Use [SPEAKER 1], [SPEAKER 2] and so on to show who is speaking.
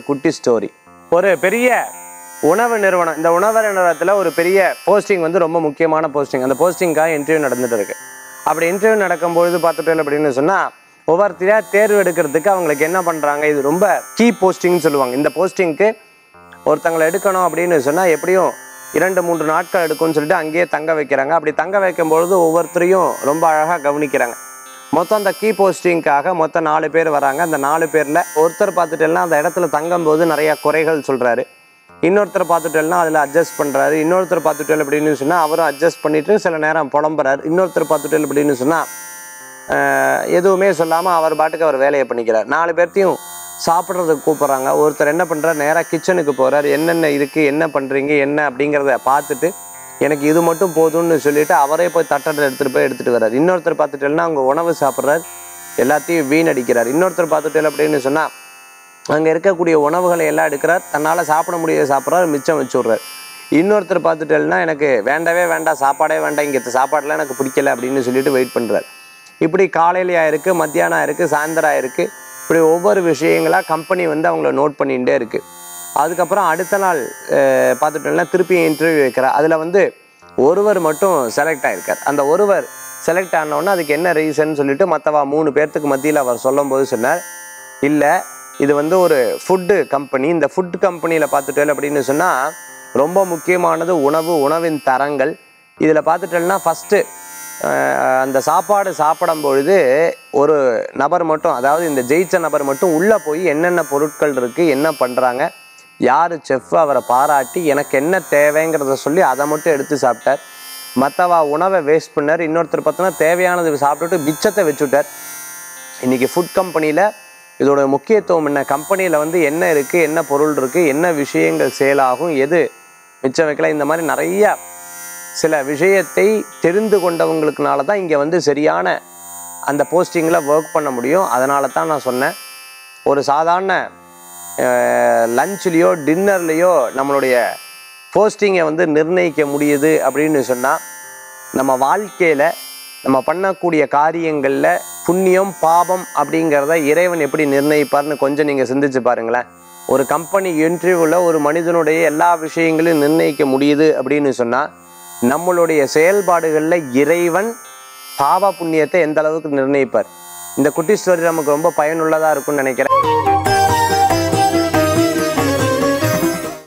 [SPEAKER 1] குட்டி ஸ்டோரி ஒரு பெரிய உணவு நிறுவனம் இந்த உணவு நிறுவனத்தில் ஒரு பெரிய போஸ்டிங் வந்து ரொம்ப முக்கியமான போஸ்டிங் அந்த போஸ்டிங்காக இன்டர்வியூ நடந்துட்டு இருக்கு அப்படி இன்டர்வியூ நடக்கும்பொழுது பார்த்துட்டு அப்படின்னு சொன்னால் ஒவ்வொருத்தரையாக தேர்வு எடுக்கிறதுக்கு அவங்களுக்கு என்ன பண்ணுறாங்க இது ரொம்ப கீ போஸ்டிங்னு சொல்லுவாங்க இந்த போஸ்டிங்க்கு ஒருத்தங்களை எடுக்கணும் அப்படின்னு சொன்னால் எப்படியும் இரண்டு மூன்று நாட்கள் எடுக்கும்னு சொல்லிட்டு அங்கேயே தங்க வைக்கிறாங்க அப்படி தங்க வைக்கும் பொழுது ஒவ்வொருத்தரையும் ரொம்ப அழகாக கவனிக்கிறாங்க மொத்தம் அந்த கீ போஸ்டிங்காக மொத்தம் நாலு பேர் வராங்க அந்த நாலு பேரில் ஒருத்தர் பார்த்துட்டேன்னா அந்த இடத்துல தங்கும்போது நிறையா குறைகள் சொல்கிறாரு இன்னொருத்தர் பார்த்துட்டேன்னா அதில் அட்ஜஸ்ட் பண்ணுறாரு இன்னொருத்தர் பார்த்துட்டேன் அப்படின்னு சொன்னால் அவரும் அட்ஜஸ்ட் பண்ணிட்டு சில நேரம் புலம்புறாரு இன்னொருத்தர் பார்த்துட்டேன் அப்படின்னு சொன்னால் ஆஹ் எதுவுமே சொல்லாமல் அவர் பாட்டுக்கு அவர் வேலையை பண்ணிக்கிறார் நாலு பேர்த்தையும் சாப்பிட்றதுக்கு கூப்பிட்றாங்க ஒருத்தர் என்ன பண்ணுறார் நேராக கிச்சனுக்கு போகிறார் என்னென்ன இருக்குது என்ன பண்ணுறீங்க என்ன அப்படிங்கிறத பார்த்துட்டு எனக்கு இது மட்டும் போதும்னு சொல்லிட்டு அவரே போய் தட்டத்தில் எடுத்துகிட்டு போய் எடுத்துகிட்டு வர்றார் இன்னொருத்தர் பார்த்துட்டேன்னா அவங்க உணவு சாப்பிட்றாரு எல்லாத்தையும் வீணடிக்கிறார் இன்னொருத்தர் பார்த்துட்டேன் அப்படின்னு சொன்னால் அங்கே இருக்கக்கூடிய உணவுகளை எல்லாம் எடுக்கிறார் தன்னால் சாப்பிட முடியாத சாப்பிட்றாரு மிச்சம் வச்சு விட்றாரு இன்னொருத்தர் பார்த்துட்டேன்னா எனக்கு வேண்டவே வேண்டாம் சாப்பாடே வேண்டாம் இங்கே சாப்பாடெல்லாம் எனக்கு பிடிக்கல அப்படின்னு சொல்லிட்டு வெயிட் பண்ணுறாரு இப்படி காலையிலையா இருக்குது மத்தியானம் இருக்குது சாயந்தரம் ஆயிருக்கு இப்படி ஒவ்வொரு விஷயங்களாக கம்பெனி வந்து அவங்கள நோட் பண்ணிகிட்டே இருக்குது அதுக்கப்புறம் அடுத்த நாள் அஹ், பார்த்துட்டோம்னா திருப்பி இன்டர்வியூ வைக்கிறார் அதில் வந்து ஒருவர் மட்டும் செலக்ட் ஆயிருக்கார் அந்த ஒருவர் செலக்ட் ஆனோன்னா அதுக்கு என்ன ரீசன் சொல்லிட்டு மற்றவா மூணு பேர்த்துக்கு மத்தியில் அவர் சொல்லும்போது சொன்னார் இல்லை இது வந்து ஒரு ஃபுட்டு கம்பெனி இந்த ஃபுட் கம்பெனியில் பார்த்துட்டேன் அப்படின்னு சொன்னால் ரொம்ப முக்கியமானது உணவு உணவின் தரங்கள் இதில் பார்த்துட்டேன்னா ஃபஸ்ட்டு அந்த சாப்பாடு சாப்பிடும் பொழுது ஒரு நபர் மட்டும் அதாவது இந்த ஜெயிச்ச நபர் மட்டும் உள்ளே போய் என்னென்ன பொருட்கள் இருக்குது என்ன பண்ணுறாங்க யார் செஃப் அவரை பாராட்டி எனக்கு என்ன தேவைங்கிறத சொல்லி அதை மட்டும் எடுத்து சாப்பிட்டார் மற்றவா உணவை வேஸ்ட் பண்ணார் இன்னொருத்தர் பார்த்தோன்னா தேவையானது சாப்பிட்டுட்டு மிச்சத்தை வச்சுட்டார் இன்றைக்கி ஃபுட் கம்பெனியில் இதோட முக்கியத்துவம் என்ன கம்பெனியில் வந்து என்ன இருக்குது என்ன பொருள் இருக்குது என்ன விஷயங்கள் சேல் ஆகும் எது மிச்சம் வைக்கலாம் இந்த மாதிரி நிறைய சில விஷயத்தை தெரிந்து கொண்டவங்களுக்குனால தான் இங்கே வந்து சரியான அந்த போஸ்டிங்கில் ஒர்க் பண்ண முடியும் அதனால தான் நான் சொன்னேன் ஒரு சாதாரண லஞ்ச்லேயோ டின்னர்லேயோ நம்மளுடைய போஸ்டிங்கை வந்து நிர்ணயிக்க முடியுது அப்படின்னு சொன்னால் நம்ம வாழ்க்கையில் நம்ம பண்ணக்கூடிய காரியங்களில் புண்ணியம் பாபம் அப்படிங்கிறத இறைவன் எப்படி நிர்ணயிப்பார்னு கொஞ்சம் நீங்கள் சிந்திச்சு பாருங்களேன் ஒரு கம்பெனி இன்டர்வியூவில் ஒரு மனிதனுடைய எல்லா விஷயங்களையும் நிர்ணயிக்க முடியுது அப்படின்னு சொன்னால் நம்மளுடைய செயல்பாடுகளில் இறைவன் பாவ புண்ணியத்தை எந்த அளவுக்கு நிர்ணயிப்பார் இந்த குட்டி ஸ்டோரி நமக்கு ரொம்ப பயனுள்ளதாக இருக்கும்னு நினைக்கிறேன்